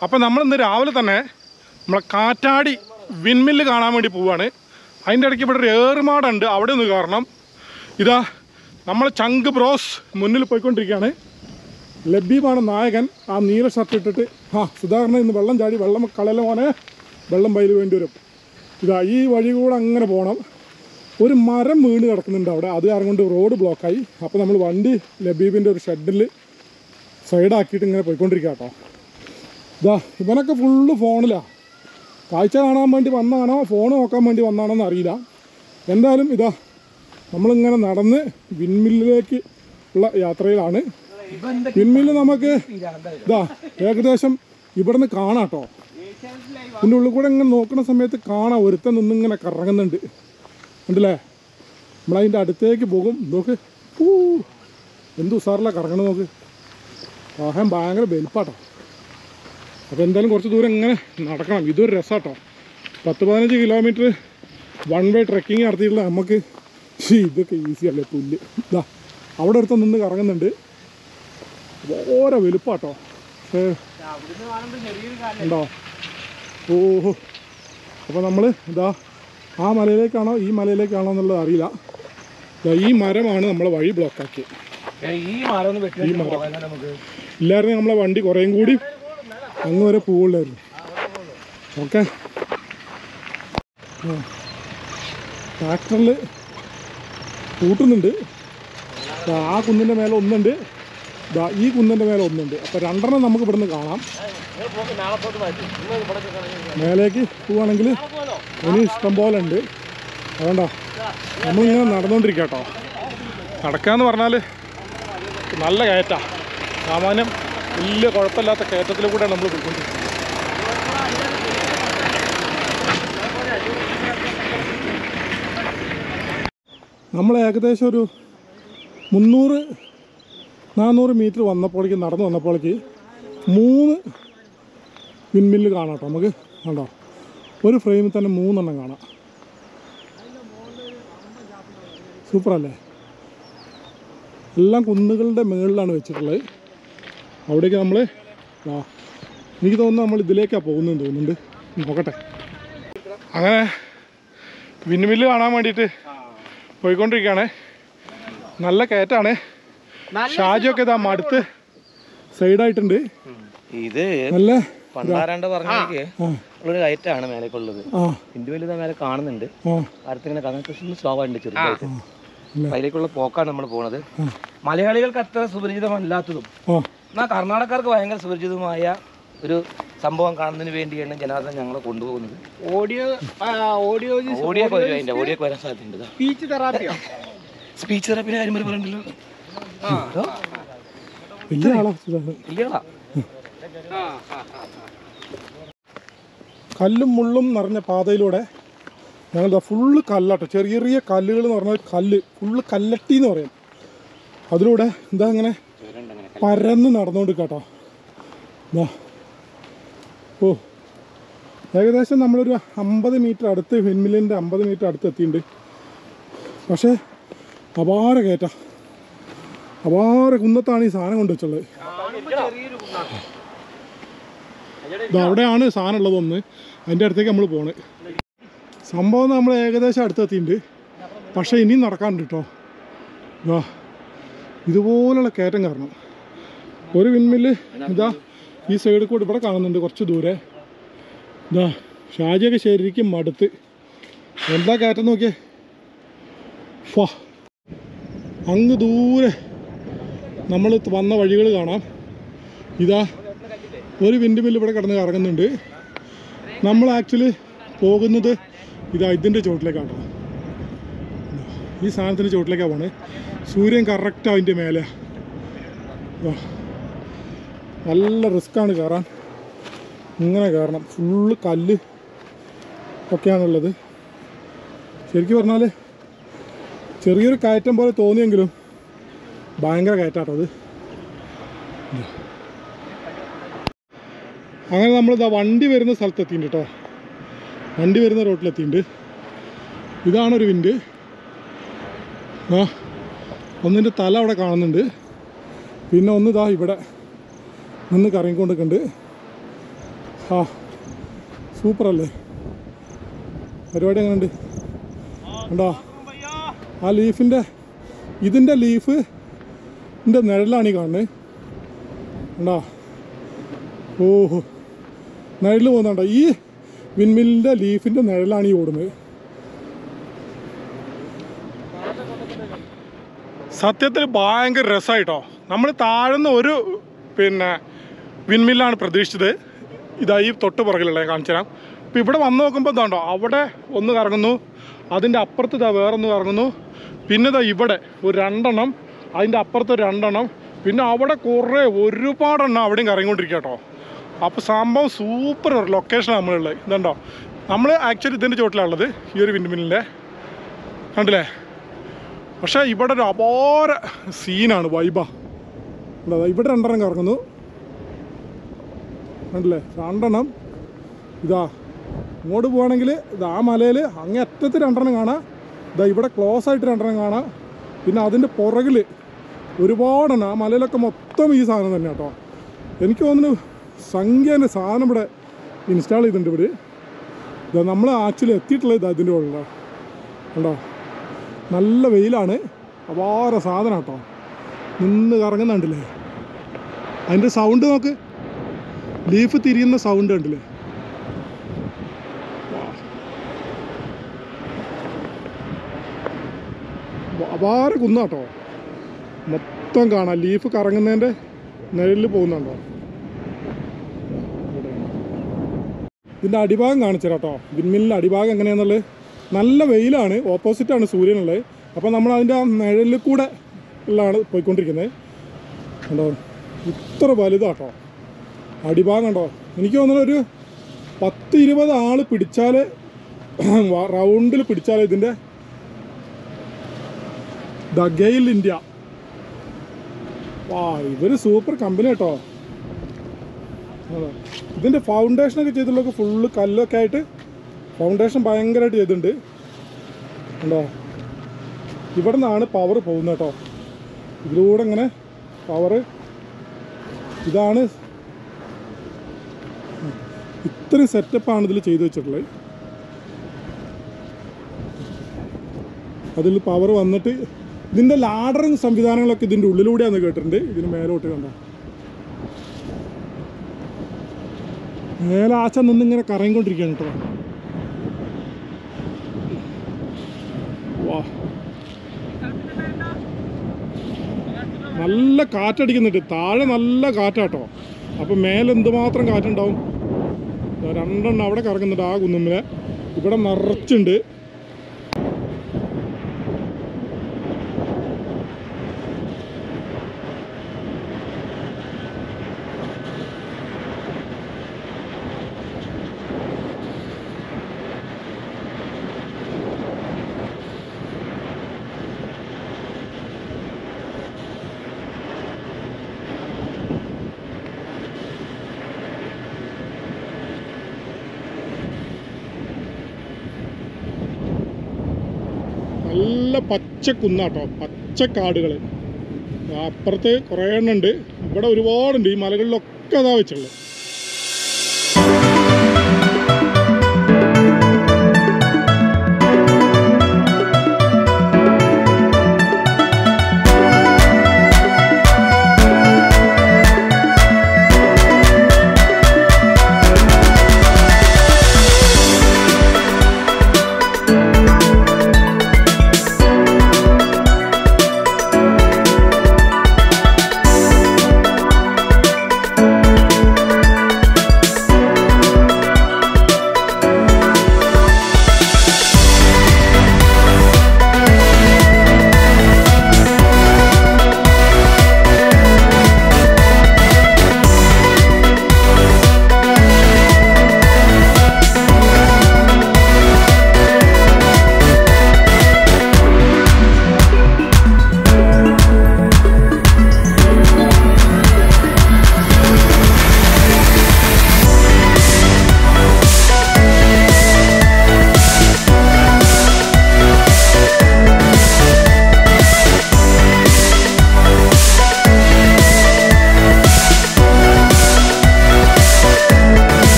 അപ്പോൾ നമ്മളിന്ന് രാവിലെ തന്നെ നമ്മളെ കാറ്റാടി വിൻമില്ല് കാണാൻ വേണ്ടി പോവാണ് അതിൻ്റെ ഇടയ്ക്ക് ഇവിടെ ഒരു ഏറുമാടുണ്ട് അവിടെ ഒന്ന് കാരണം ഇതാ നമ്മളെ ചങ്ക് ബ്രോസ് മുന്നിൽ പോയിക്കൊണ്ടിരിക്കുകയാണ് ലബീബാണ് നായകൻ ആ നീല ഷർട്ട് ഇട്ടിട്ട് ആ സുധാകരൻ ഇന്ന് വെള്ളം ചാടി വെള്ളം കളയല മോനെ വെള്ളം പയിൽ വേണ്ടി വരും ഇതാ ഈ വഴി കൂടെ അങ്ങനെ പോകണം ഒരു മരം വീണ് കിടക്കുന്നുണ്ട് അവിടെ അത് കാരണം കൊണ്ട് റോഡ് ബ്ലോക്കായി അപ്പോൾ നമ്മൾ വണ്ടി ലബീബിൻ്റെ ഒരു ഷെഡിൽ സൈഡാക്കിയിട്ട് ഇങ്ങനെ പോയിക്കൊണ്ടിരിക്കുക കേട്ടോ ഇതാ ഇവനൊക്കെ ഫുള്ള് ഫോണിലാണ് കാഴ്ച കാണാൻ വേണ്ടി വന്നതാണോ ഫോൺ നോക്കാൻ വേണ്ടി വന്നതാണോ എന്ന് അറിയില്ല എന്തായാലും ഇതാ നമ്മളിങ്ങനെ നടന്ന് വിൻമില്ലിലേക്ക് ഉള്ള യാത്രയിലാണ് വിൻമില്ല് നമുക്ക് ഇതാ ഏകദേശം ഇവിടുന്ന് കാണാം കേട്ടോ ഇതിൻ്റെ ഉള്ളിൽ കൂടെ ഇങ്ങനെ നോക്കുന്ന സമയത്ത് കാണാം ഒരുത്തൻ നിന്നിങ്ങനെ കറങ്ങുന്നുണ്ട് ഉണ്ടല്ലേ നമ്മളതിൻ്റെ അടുത്തേക്ക് പോകും നോക്ക് ഊ എന്ത് ഉസാറിലാണ് കറങ്ങണം നോക്ക് വാഹനം ഭയങ്കര വലിപ്പാട്ടോ അപ്പോൾ എന്തായാലും കുറച്ച് ദൂരം ഇങ്ങനെ നടക്കണം ഇതൊരു രസമാട്ടോ പത്ത് പതിനഞ്ച് കിലോമീറ്റർ വൺ വേ ട്രെക്കിങ് നടത്തിയിട്ടുള്ള നമുക്ക് ശ്ശി, ഇതൊക്കെ ഈസി അല്ലേ പുല്ല് ഇതാ അവിടെ അടുത്ത് നിന്ന് കറങ്ങുന്നുണ്ട് ഓരോ വലുപ്പാട്ടോ പക്ഷേ ഉണ്ടോ ഓഹോ അപ്പോൾ നമ്മൾ ഇതാ ആ മലയിലേക്കാണോ ഈ മലയിലേക്കാണോ എന്നുള്ളത് അറിയില്ല ദാ ഈ മരമാണ് നമ്മളെ വഴി ബ്ലോക്കാക്കി ഈ മരം ഒന്ന് വെട്ടി ഈ മരം. പോകാൻ നമുക്ക് ഇല്ലായിരുന്നു നമ്മളെ വണ്ടി കുറേയും കൂടി അങ്ങ് വരെ പോവുള്ളായിരുന്നു ഓക്കെ ട്രാക്ടറിൽ കൂട്ടുന്നുണ്ട് ദാ ആ കുന്നിൻ്റെ മേലെ ഒന്നുണ്ട് ദാ ഈ കുന്നിൻ്റെ മേലെ ഒന്നുണ്ട് അപ്പോൾ രണ്ടെണ്ണം നമുക്ക് ഇവിടുന്ന് കാണാം മേലേക്ക് പോവുകയാണെങ്കിൽ ഇനി ഇഷ്ടം പോലെ ഉണ്ട് അതുകൊണ്ടാ നമ്മളിങ്ങനെ നടന്നുകൊണ്ടിരിക്കുക കേട്ടോ നടക്കാന്ന് പറഞ്ഞാൽ നല്ല കയറ്റാ സാമാന്യം വലിയ കുഴപ്പമില്ലാത്ത കയറ്റത്തിൽ കൂടെയാണ് നമ്മൾ പോയിക്കൊണ്ടിരിക്കുന്നത് നമ്മൾ ഏകദേശം ഒരു മുന്നൂറ് നാനൂറ് മീറ്റർ വന്നപ്പോഴേക്ക് നടന്നു വന്നപ്പോഴേക്ക് മൂന്ന് വിൻമില്ല് കാണാം കേട്ടോ നമുക്ക് കണ്ടോ ഒരു ഫ്രെയിമിൽ തന്നെ മൂന്നെണ്ണം കാണാം സൂപ്പറല്ലേ എല്ലാം കുന്നുകളുടെ മുകളിലാണ് വെച്ചിട്ടുള്ളത് അവിടേക്ക് നമ്മൾ ആ എനിക്ക് തോന്നുന്നു നമ്മൾ ഇതിലേക്കാണ് പോകുന്നതെന്ന് തോന്നുന്നുണ്ട് നോക്കട്ടെ അങ്ങനെ വിൻമില്ല് കാണാൻ വേണ്ടിയിട്ട് പോയിക്കൊണ്ടിരിക്കുകയാണ് നല്ല കയറ്റാണ് ഷാജിയൊക്കെ ഇതാ മടുത്ത് സൈഡായിട്ടുണ്ട് ഇത് നല്ല പണ്ടാരാണ്ട് പറഞ്ഞേക്ക് ആ ഉള്ളൊരു കയറ്റാണ് മേലേക്കുള്ളത് ആ ഇന്ത്യയിൽ ഇതാ മേലെ കാണുന്നുണ്ട് ആ കാര്യത്തിങ്ങനെ കാണാൻ കൃഷി സ്ലോ ആയിട്ട് ചെറുതായിട്ട് ഇല്ല. അപ്പൊ അതിലേക്കുള്ള പോക്കാണ് നമ്മൾ പോണത് മലയാളികൾക്ക് അത്ര സുപരിചിതമല്ലാത്തതും ആ എന്നാൽ കർണാടകക്കാർക്ക് ഭയങ്കര സുപരിചിതമായ ഒരു സംഭവം കാണുന്നതിന് വേണ്ടിയാണ് ജനാർദ്ദൻ ഞങ്ങളെ കൊണ്ടുപോകുന്നത് ഓഡിയോ ഓഡിയോ ഓഡിയോ ഒക്കെ വരും അതിന്റെ ഓഡിയോ ഒക്കെ വരാൻ സാധ്യതയുണ്ട് സ്പീച്ച് തെറാപ്പിയോ സ്പീച്ച് തെറാപ്പിന്റെ കാര്യം വരെ പറയണ്ടല്ലോ വലിയ ആളാ സുധാകരൻ ഇല്ലടാ കല്ലും മുള്ളും നിറഞ്ഞ പാതയിലൂടെ ഞങ്ങൾ ഫുള്ള് കല്ലാട്ടോ ചെറിയ ചെറിയ കല്ലുകൾ എന്ന് പറഞ്ഞാൽ കല്ല് ഫുള്ള് കല്ലട്ടി എന്ന് പറയും അതിലൂടെ എന്താ ഇങ്ങനെ പരന്ന് നടന്നുകൊണ്ട് കേട്ടോ ദാ. ഓ ഏകദേശം നമ്മളൊരു അമ്പത് മീറ്റർ അടുത്ത് വിൻമില്ലിൻ്റെ അമ്പത് മീറ്റർ അടുത്ത് എത്തിയിട്ടുണ്ട് പക്ഷേ അപാര കയറ്റ അപാര കുന്നത്താണ് ഈ സാധനം കൊണ്ട് വെച്ചുള്ളത് ഇത് അവിടെയാണ് സാധനം ഉള്ളത് ഒന്ന് അതിൻ്റെ അടുത്തേക്ക് നമ്മൾ പോണ് സംഭവം നമ്മൾ ഏകദേശം അടുത്തെത്തിയിട്ടുണ്ട് പക്ഷേ ഇനിയും നടക്കാനുണ്ട് കേട്ടോ ഇതാ ഇതുപോലുള്ള കയറ്റം കാരണം ഒരു വിൻമില്ല് ഇതാ ഈ സൈഡിൽ കൂടി ഇവിടെ കാണുന്നുണ്ട് കുറച്ച് ദൂരെ ഇതാ ഷാജിയൊക്കെ ശരിക്കും മടുത്ത് എന്താ കയറ്റം നോക്കിയേ ഫാ അങ്ങ് ദൂരെ നമ്മൾ വന്ന വഴികൾ കാണാം ഇതാ ഒരു വിൻഡ് മില്ല് ഇവിടെ കിടന്ന് കറങ്ങുന്നുണ്ട് നമ്മൾ ആക്ച്വലി പോകുന്നത് ഇതാ ഇതിൻ്റെ ചുവട്ടിലേക്കാണ് ഈ സാധനത്തിൻ്റെ ചുവട്ടിലേക്കാണ് പോണേ സൂര്യൻ കറക്റ്റ് അതിൻ്റെ മേലെ ഇതാ. നല്ല റിസ്ക്കാണ് കയറാൻ ഇങ്ങനെ കയറണം ഫുള്ള് കല്ല് ഒക്കെയാണുള്ളത് ശരിക്കും പറഞ്ഞാൽ ചെറിയൊരു കയറ്റം പോലെ തോന്നിയെങ്കിലും ഭയങ്കര കയറ്റാട്ടോ അത് അങ്ങനെ നമ്മളിതാ വണ്ടി വരുന്ന സ്ഥലത്ത് എത്തിയിട്ടുണ്ട് കേട്ടോ വണ്ടി വരുന്ന റോട്ടിലെത്തിയിട്ടുണ്ട് ഇതാണൊരു വിൻഡ് ആ ഒന്നിൻ്റെ തല അവിടെ കാണുന്നുണ്ട് പിന്നെ ഒന്ന് ഇതാ ഇവിടെ നിന്ന് കറങ്ങിക്കൊണ്ടിരിക്കുന്നുണ്ട് ആ സൂപ്പർ അല്ലേ പരിപാടി എങ്ങനെയുണ്ട് കണ്ടോ ആ ലീഫിൻ്റെ ഇതിൻ്റെ ലീഫ് ഇതിൻ്റെ നിഴലാണ് ഈ കാണുന്നത് കണ്ടോ ഓഹോ നിഴൽ പോകുന്നുണ്ടോ ഈ വിൻമില്ലിൻ്റെ ലീഫിൻ്റെ നിഴലാണ് ഈ ഓടുന്നത് സത്യത്തിൽ ഭയങ്കര രസമായിട്ടോ നമ്മൾ താഴ്ന്ന ഒരു പിന്നെ വിൻമില്ലാണ് പ്രതീക്ഷിച്ചത് ഇതാ ഈ തൊട്ട് പുറകിലുള്ള കാണിച്ചു തരാം അപ്പം ഇവിടെ വന്ന് നോക്കുമ്പോൾ എന്താണ്ടോ അവിടെ ഒന്ന് കറങ്ങുന്നു അതിൻ്റെ അപ്പുറത്ത് ഇതാ വേറൊന്ന് കറങ്ങുന്നു പിന്നെ ഇതാ ഇവിടെ ഒരു രണ്ടെണ്ണം അതിൻ്റെ അപ്പുറത്ത് ഒരു രണ്ടെണ്ണം പിന്നെ അവിടെ കുറേ ഒരുപാടെണ്ണം അവിടെയും കറങ്ങിക്കൊണ്ടിരിക്കുക കേട്ടോ അപ്പോൾ സംഭവം സൂപ്പർ ഒരു ലൊക്കേഷനാണ് നമ്മളുള്ളത് ഇതുണ്ടോ നമ്മൾ ആക്ച്വലി ഇതിൻ്റെ ചോട്ടിലാണുള്ളത് ഈ ഒരു വിൻമില്ലിൻ്റെ കണ്ടില്ലേ പക്ഷേ ഇവിടെ ഒരു അപാര സീനാണ് വൈബാ എന്താ ഇവിടെ രണ്ടെണ്ണം കറങ്ങുന്നു കണ്ടില്ലേ രണ്ടെണ്ണം ഇതാ ഇങ്ങോട്ട് പോവാണെങ്കിൽ ഇത് ആ മലയിൽ അങ്ങേ അറ്റത്ത് രണ്ടെണ്ണം കാണാം ഇതാ ഇവിടെ ക്ലോസ് ആയിട്ട് രണ്ടെണ്ണം കാണാം പിന്നെ അതിൻ്റെ പുറകിൽ ഒരുപാടെണ്ണം ആ മലയിലൊക്കെ മൊത്തം ഈ സാധനം തന്നെ കേട്ടോ എനിക്ക് തോന്നുന്നു സംഖ്യേൻ്റെ സാധനം ഇവിടെ ഇൻസ്റ്റാൾ ചെയ്തിട്ടുണ്ട് ഇവിടെ ഇതാ നമ്മൾ ആക്ച്വലി എത്തിയിട്ടുള്ളത് ഇതാ ഇതിൻ്റെ ഉള്ളിലാണ് കണ്ടോ നല്ല വെയിലാണ് അപാര സാധനം കേട്ടോ നിന്ന് കറങ്ങുന്നുണ്ടല്ലേ അതിൻ്റെ സൗണ്ട് നോക്ക് ലീഫ് തിരിയുന്ന സൗണ്ട് കണ്ടില്ലേ വാ. അപാര കുന്നാട്ടോ മൊത്തം കാണാം ലീഫ് കറങ്ങുന്നതിൻ്റെ നിഴലിൽ പോകുന്നുണ്ടോ ഇതിൻ്റെ അടിഭാഗം കാണിച്ചു തരാം കേട്ടോ വിൻമില്ലിൻ്റെ അടിഭാഗം എങ്ങനെയാണെന്നുള്ളത് നല്ല വെയിലാണ് ഓപ്പോസിറ്റാണ് സൂര്യനുള്ളത് അപ്പോൾ നമ്മൾ അതിൻ്റെ ആ നിഴലിൽ കൂടെ ഉള്ളതാണ് പോയിക്കൊണ്ടിരിക്കുന്നത് കണ്ടോ ഇത്ര വലുതാട്ടോ അടിഭാഗം കണ്ടോ എനിക്ക് തോന്നുന്നു ഒരു പത്ത് ഇരുപത് ആൾ പിടിച്ചാൽ റൗണ്ടിൽ പിടിച്ചാൽ ഇതിൻ്റെ ദ ഗെയിൽ ഇന്ത്യ വാ ഇവര് സൂപ്പർ കമ്പനി കേട്ടോ അതെ. ഇതിൻ്റെ ഫൗണ്ടേഷനൊക്കെ ചെയ്തിട്ടുള്ളതൊക്കെ ഫുള്ള് കല്ലൊക്കെ ആയിട്ട് ഫൗണ്ടേഷൻ ഭയങ്കരമായിട്ട് ചെയ്തിട്ടുണ്ട് ഉണ്ടോ ഇവിടെ നിന്നാണ് പവർ പോകുന്നത് കേട്ടോ ഇതിലൂടെ ഇങ്ങനെ പവർ ഇതാണ് ഇത്രയും സെറ്റപ്പാണ് ഇതിൽ ചെയ്തു വെച്ചിട്ടുള്ളത് അതിൽ പവർ വന്നിട്ട് ഇതിൻ്റെ ലാഡറും സംവിധാനങ്ങളൊക്കെ ഇതിൻ്റെ ഉള്ളിലൂടെയാന്ന് കേട്ടിട്ടുണ്ട് ഇതിന് മേലോട്ട് കണ്ടോ മേലാച്ച നിന്നിങ്ങനെ കറങ്ങിക്കൊണ്ടിരിക്കുകയാണ് കേട്ടോ വാ നല്ല കാറ്റടിക്കുന്നുണ്ട് താഴെ നല്ല കാറ്റാട്ടോ അപ്പം മേലെ എന്തുമാത്രം കാറ്റുണ്ടാവും ദാ രണ്ടെണ്ണം അവിടെ കറങ്ങുന്നുണ്ട് ആ കുന്നുമ്മലെ ഇവിടെ നിറച്ചുണ്ട് നല്ല പച്ച കുന്നാട്ടോ പച്ച കാടുകൾ അപ്പുറത്ത് കുറേ എണ്ണം ഉണ്ട് ഇവിടെ ഒരുപാടുണ്ട് ഈ മലകളിലൊക്കെ അതാ വെച്ചുള്ളത്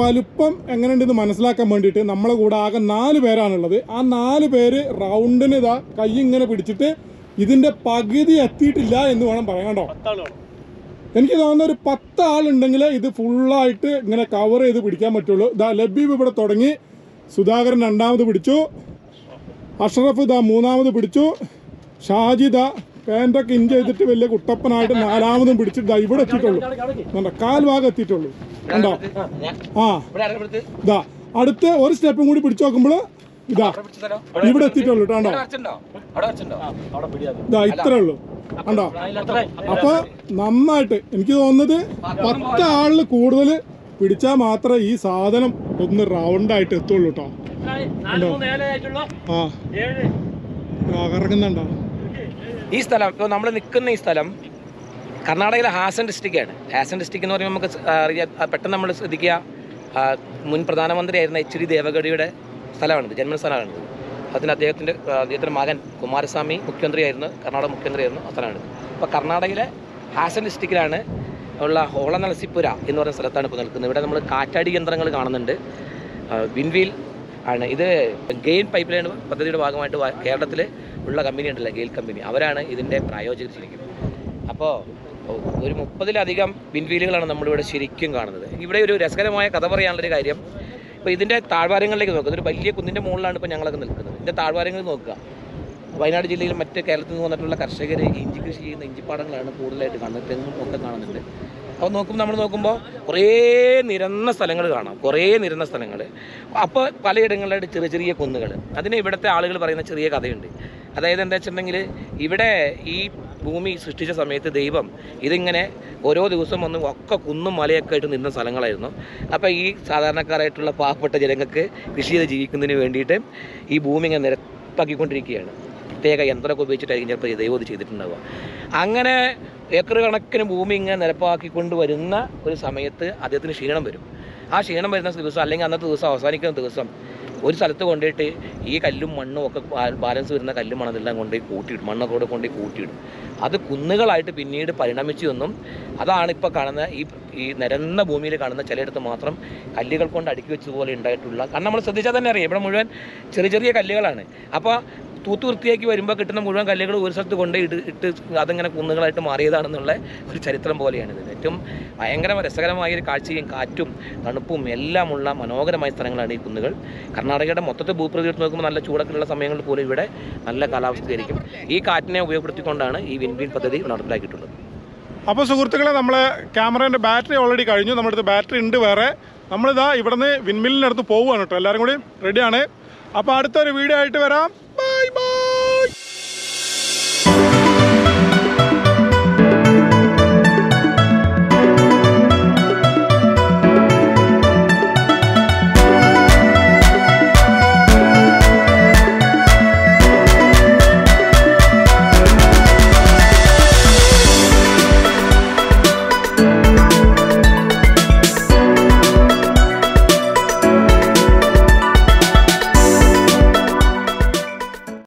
വലുപ്പം എങ്ങനെയുണ്ടെന്ന് മനസ്സിലാക്കാൻ വേണ്ടിയിട്ട് നമ്മളെ കൂടെ ആകെ നാല് പേരാണുള്ളത് ആ നാല് പേര് റൗണ്ടിന് ഇതാ കൈ ഇങ്ങനെ പിടിച്ചിട്ട് ഇതിന്റെ പകുതി എത്തിയിട്ടില്ല എന്ന് വേണം പറയാൻ കേട്ടോ എനിക്ക് തോന്നുന്ന ഒരു പത്ത് ആളുണ്ടെങ്കിൽ ഇത് ഫുള്ളായിട്ട് ഇങ്ങനെ കവർ ചെയ്ത് പിടിക്കാൻ പറ്റുള്ളൂ ഇതാ ലബീബ് ഇവിടെ തുടങ്ങി സുധാകരൻ രണ്ടാമത് പിടിച്ചു അഷ്റഫ് ഇതാ മൂന്നാമത് പിടിച്ചു ഷാജി ഇതാ പാൻറ്റൊക്കെ ഇൻ ചെയ്തിട്ട് വലിയ കുട്ടപ്പനായിട്ട് നാലാമതും പിടിച്ചിട്ട് ദാ ഇവിടെ എത്തിയിട്ടുള്ളൂ കണ്ടോ കാൽ ഭാഗം എത്തിയിട്ടുള്ളൂ കണ്ടോ ആ ഇവിടെ ആരെങ്കിലും എടുത്ത് ഇതാ അടുത്ത ഒരു സ്റ്റെപ്പും കൂടി പിടിച്ചു നോക്കുമ്പോൾ ഇതാ അവിടെ പിടിച്ച സ്ഥലം ഇവിടെ എത്തിയിട്ടുള്ളൂ കേട്ടോ അവിടെ വരച്ചിട്ടുണ്ടോ അവിടെ വരച്ചിട്ടുണ്ടോ ഇതാ ഇത്രേ ഉള്ളൂ കണ്ടോ അപ്പൊ നന്നായിട്ട് എനിക്ക് തോന്നുന്നത് പത്ത് ആളിൽ കൂടുതൽ പിടിച്ചാൽ മാത്രമേ ഈ സാധനം ഒന്ന് റൗണ്ടായിട്ട് എത്തുള്ളൂ കേട്ടോ കണ്ടോ ആ ആ, കറങ്ങുന്നുണ്ടോ ഈ സ്ഥലം ഇപ്പോൾ നമ്മൾ നിൽക്കുന്ന ഈ സ്ഥലം കർണാടകയിലെ ഹാസൻ ഡിസ്ട്രിക്റ്റാണ് ഹാസൻ ഡിസ്ട്രിക്ട് എന്ന് പറയുമ്പോൾ നമുക്ക് സ്- ആ, അറിയാം ആ, പെട്ടെന്ന് നമ്മൾ ശ്രദ്ധിക്കുക ആ, മുൻ പ്രധാനമന്ത്രിയായിരുന്ന എച്ച് ഡി ദേവഗഡിയുടെ സ്ഥലമാണിത് ജന്മസ്ഥലമാണിത് അതിന് അദ്ദേഹത്തിൻ്റെ ആ, അദ്ദേഹത്തിൻ്റെ മകൻ കുമാരസ്വാമി മുഖ്യമന്ത്രിയായിരുന്നു കർണാടക മുഖ്യമന്ത്രിയായിരുന്നു ആ സ്ഥലമാണിത് അപ്പോൾ കർണാടകയിലെ ഹാസൻ ഡിസ്ട്രിക്റ്റിലാണ് ഉള്ള ഹോളനളസിപ്പുര എന്ന് പറയുന്ന സ്ഥലത്താണ് ഇപ്പോൾ നിൽക്കുന്നത് ഇവിടെ നമ്മൾ കാറ്റാടി യന്ത്രങ്ങൾ കാണുന്നുണ്ട് ആ, വിൻവീൽ ആണ് ഇത് ഗെയിൽ പൈപ്പ് ലൈൻ പദ്ധതിയുടെ ഭാഗമായിട്ട് വ- കേരളത്തിൽ ഉള്ള കമ്പനി ഉണ്ടല്ലോ ഗെയിൽ കമ്പനി അവരാണ് ഇതിൻ്റെ പ്രായോജകർ ശരിക്കും അപ്പോൾ ഒരു മുപ്പതിലധികം വിൻവീലുകളാണ് നമ്മളിവിടെ ശരിക്കും കാണുന്നത് ഇവിടെ ഒരു രസകരമായ കഥ പറയാനുള്ളൊരു കാര്യം ഇപ്പോൾ ഇതിൻ്റെ താഴ്വാരങ്ങളിലേക്ക് നോക്കുക ഇതൊരു വലിയ കുന്നിൻ്റെ മുകളിലാണ് ഇപ്പോൾ ഞങ്ങളൊക്കെ നിൽക്കുന്നത് ഇതിൻ്റെ താഴ്വാരങ്ങളിൽ നോക്കുക വയനാട് ജില്ലയിൽ മറ്റ് കേരളത്തിൽ നിന്ന് വന്നിട്ടുള്ള കർഷകർ ഇഞ്ചി കൃഷി ചെയ്യുന്ന ഇഞ്ചിപ്പാടങ്ങളാണ് കൂടുതലായിട്ട് കാണുന്നത് തെങ്ങും ഒക്കെ കാണുന്നുണ്ട് അപ്പോൾ നോക്കുമ്പോൾ നമ്മൾ നോക്കുമ്പോൾ കുറേ നിരന്ന സ്ഥലങ്ങൾ കാണാം കുറേ നിരന്ന സ്ഥലങ്ങൾ അപ്പോൾ പലയിടങ്ങളിലായിട്ട് ചെറിയ ചെറിയ കുന്നുകൾ അതിന് ഇവിടുത്തെ ആളുകൾ പറയുന്ന ചെറിയ കഥയുണ്ട് അതായത് എന്താ വെച്ചിട്ടുണ്ടെങ്കിൽ ഇവിടെ ഈ ഭൂമി സൃഷ്ടിച്ച സമയത്ത് ദൈവം ഇതിങ്ങനെ ഓരോ ദിവസം വന്ന് ഒക്കെ കുന്നും മലയൊക്കെ ആയിട്ട് നിന്ന സ്ഥലങ്ങളായിരുന്നു അപ്പോൾ ഈ സാധാരണക്കാരായിട്ടുള്ള പാവപ്പെട്ട ജനങ്ങൾക്ക് കൃഷി ചെയ്ത് ജീവിക്കുന്നതിന് വേണ്ടിയിട്ട് ഈ ഭൂമി ഇങ്ങനെ നിരപ്പാക്കിക്കൊണ്ടിരിക്കുകയാണ് പ്രത്യേക യന്ത്രമൊക്കെ ഉപയോഗിച്ചിട്ടായിരിക്കും ചിലപ്പോൾ ഈ ദൈവം ഇത് ചെയ്തിട്ടുണ്ടാവുക അങ്ങനെ ഏക്കർ കണക്കിന് ഭൂമി ഇങ്ങനെ നിരപ്പാക്കിക്കൊണ്ട് വരുന്ന ഒരു സമയത്ത് അദ്ദേഹത്തിന് ക്ഷീണം വരും ആ ക്ഷീണം വരുന്ന ദിവസം അല്ലെങ്കിൽ അന്നത്തെ ദിവസം അവസാനിക്കുന്ന ദിവസം ഒരു സ്ഥലത്ത് കൊണ്ടുപോയിട്ട് ഈ കല്ലും മണ്ണും ഒക്കെ ബാ- ബാലൻസ് വരുന്ന കല്ലും മണ്ണെല്ലാം കൊണ്ടുപോയി കൂട്ടിയിടും മണ്ണൊക്കെ കൂടെ കൊണ്ടുപോയി കൂട്ടിയിടും അത് കുന്നുകളായിട്ട് പിന്നീട് പരിണമിച്ചു എന്നും അതാണ് ഇപ്പോൾ കാണുന്ന ഈ ഈ നിരന്ന ഭൂമിയിൽ കാണുന്ന ചിലയിടത്ത് മാത്രം കല്ലുകൾ കൊണ്ട് അടുക്കി വെച്ചതുപോലെ ഉണ്ടായിട്ടുള്ള കാരണം നമ്മൾ ശ്രദ്ധിച്ചാൽ തന്നെ അറിയാം ഇവിടെ മുഴുവൻ ചെറിയ ചെറിയ കല്ലുകളാണ് അപ്പോൾ തൂത്ത് വൃത്തിയാക്കി വരുമ്പോൾ കിട്ടുന്ന മുഴുവൻ കല്ലുകൾ ഒരു സ്ഥലത്ത് കൊണ്ട് ഇട്ട് ഇട്ട് അതിങ്ങനെ കുന്നുകളായിട്ട് മാറിയതാണെന്നുള്ള ഒരു ചരിത്രം പോലെയാണിത് ഏറ്റവും ഭയങ്കര രസകരമായ ഒരു കാഴ്ചയും കാറ്റും തണുപ്പും എല്ലാമുള്ള മനോഹരമായ സ്ഥലങ്ങളാണ് ഈ കുന്നുകൾ കർണാടകയുടെ മൊത്തത്തിൽ ഭൂപ്രകൃതി എടുത്ത് നോക്കുമ്പോൾ നല്ല ചൂടൊക്കെയുള്ള സമയങ്ങളിൽ പോലും ഇവിടെ നല്ല കാലാവസ്ഥയായിരിക്കും ഈ കാറ്റിനെ ഉപയോഗപ്പെടുത്തിക്കൊണ്ടാണ് ഈ വിൻവിൻ പദ്ധതി നടപ്പിലാക്കിയിട്ടുള്ളത് അപ്പോൾ സുഹൃത്തുക്കളെ നമ്മളെ ക്യാമറേൻ്റെ ബാറ്ററി ഓൾറെഡി കഴിഞ്ഞു നമ്മുടെ അടുത്ത് ബാറ്ററി ഉണ്ട് വേറെ നമ്മളിതാ ഇവിടുന്ന് വിൻമില്ലിനടുത്ത് പോവുകയാണ് കേട്ടോ എല്ലാവരും കൂടി റെഡിയാണ് അപ്പോൾ അടുത്തൊരു വീഡിയോ ആയിട്ട് വരാം